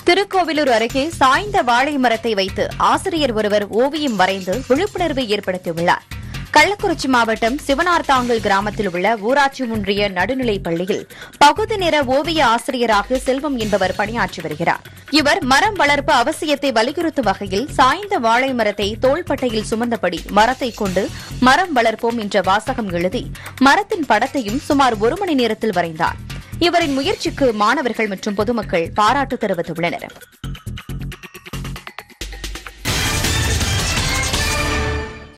திருக்கோவிலூர் அருகே சாய்ந்த வாழை மரத்தை வைத்து ஆசிரியர் ஒருவர் ஓவியம் வரைந்து விழிப்புணர்வை ஏற்படுத்தியுள்ளார் கள்ளக்குறிச்சி மாவட்டம் சிவனார்த்தாங்கல் கிராமத்தில் உள்ள ஊராட்சி ஒன்றிய நடுநிலைப் பள்ளியில் பகுதி நேர ஓவிய ஆசிரியராக செல்வம் என்பவர் பணியாற்றி வருகிறார் இவர் மரம் வளர்ப்பு அவசியத்தை வலியுறுத்தும் வகையில் சாய்ந்த வாழை மரத்தை தோள்பட்டையில் சுமந்தபடி மரத்தை கொண்டு மரம் வளர்ப்போம் என்ற வாசகம் எழுதி மரத்தின் படத்தையும் சுமார் ஒரு மணி நேரத்தில் வரைந்தார் இவரின் முயற்சிக்கு மாணவர்கள் மற்றும் பொதுமக்கள் பாராட்டு தெரிவித்துள்ளனர்